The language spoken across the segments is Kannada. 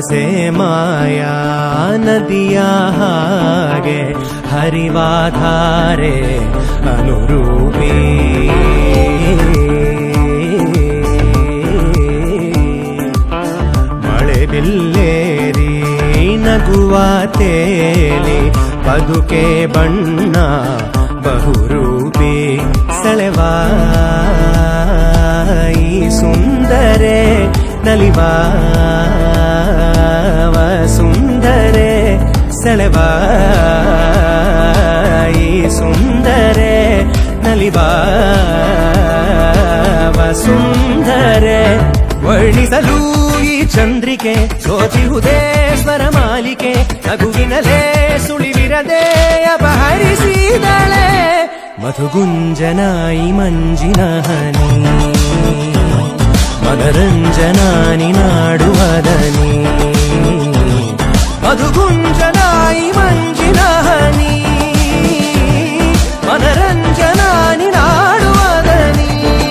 ಆಸೆ ಮಾಯಾ ನದಿಯ ಹಾಗೆ ಹರಿವಾಧಾರೆ ಅನುರೂಪಿ ಮಳೆ ಬಿಲ್ಲೇರಿ ನಗುವ ತೇಲಿ ಬದುಕೆ ಬಣ್ಣ ಬಹುರೂಪಿ ಸೆಳೆವಾ ಈ ಸುಂದರೆ ನಲಿವಾ ಸುಂದರೆ ಸೆಳೆವಾ ಈ ಸುಂದರೆ ನಲಿವಾ ಸುಂದರೆ ವರ್ಣಿಸಲು ಈ ಚಂದ್ರಿಕೆ ಸೋಚಿಹುದೇ ಸ್ವರ ಮಾಲಿಕೆ ನಗುವಿನಲೇ ಸುಳಿವಿರದೆ ಅಪಹರಿಸಿದಳೆ ಮಧುಗುಂಜನಾಯಿ ಮಂಜಿನ ಹನಿ ಮನರಂಜನಾನಿ ನಾಡುವದನಿ ಮಧುಗುಂಜನಾಯಿ ಮಂಜಿನ ಹನಿ ಮನರಂಜನಾನಿ ನಾಡುವದನಿ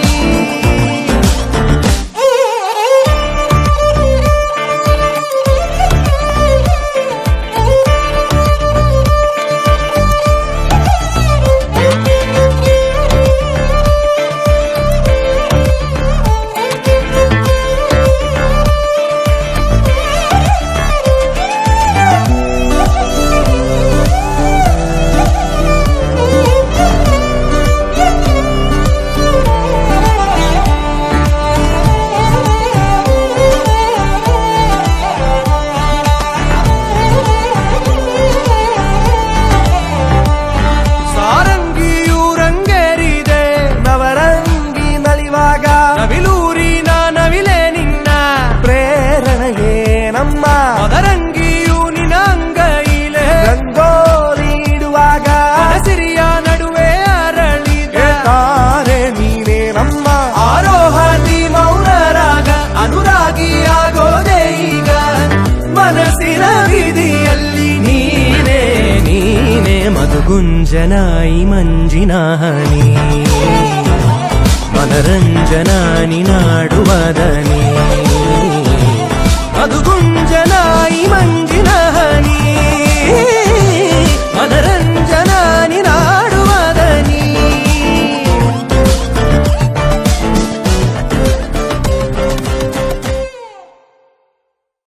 ಸಾರಂಗಿಯು ರಂಗೇರಿದೆ ನವರಂಗಿ ನಲಿವಾಗ ನವಿಲೂರಿನ ನವಿಲೆ ನಿನ್ನ ಪ್ರೇರಣೆಯೇ ನಮ್ಮ ಮದರಂಗಿಯು ನಿನ ಅಂಗೈಲೆ ರಂಗೋಲಿ ಇಡುವಾಗ ಹಸಿರಿಯ ನಡುವೆ ಅರಳಿದ ತಾರೆ ನೀನೇ ನಮ್ಮ ಆರೋಹತಿ ಮೌನರಾಗ ಅನುರಾಗಿಯಾಗೋದೆ ಈಗ ಮನಸ್ಸಿನ ವಿಧಿಯಲ್ಲಿ ನೀನೇ ನೀನೇ ಮಧುಗುಂಜನಾಯಿ ಮಂಜಿನ ಹನಿ ಮನರಂಜನಾನಿ ನಾ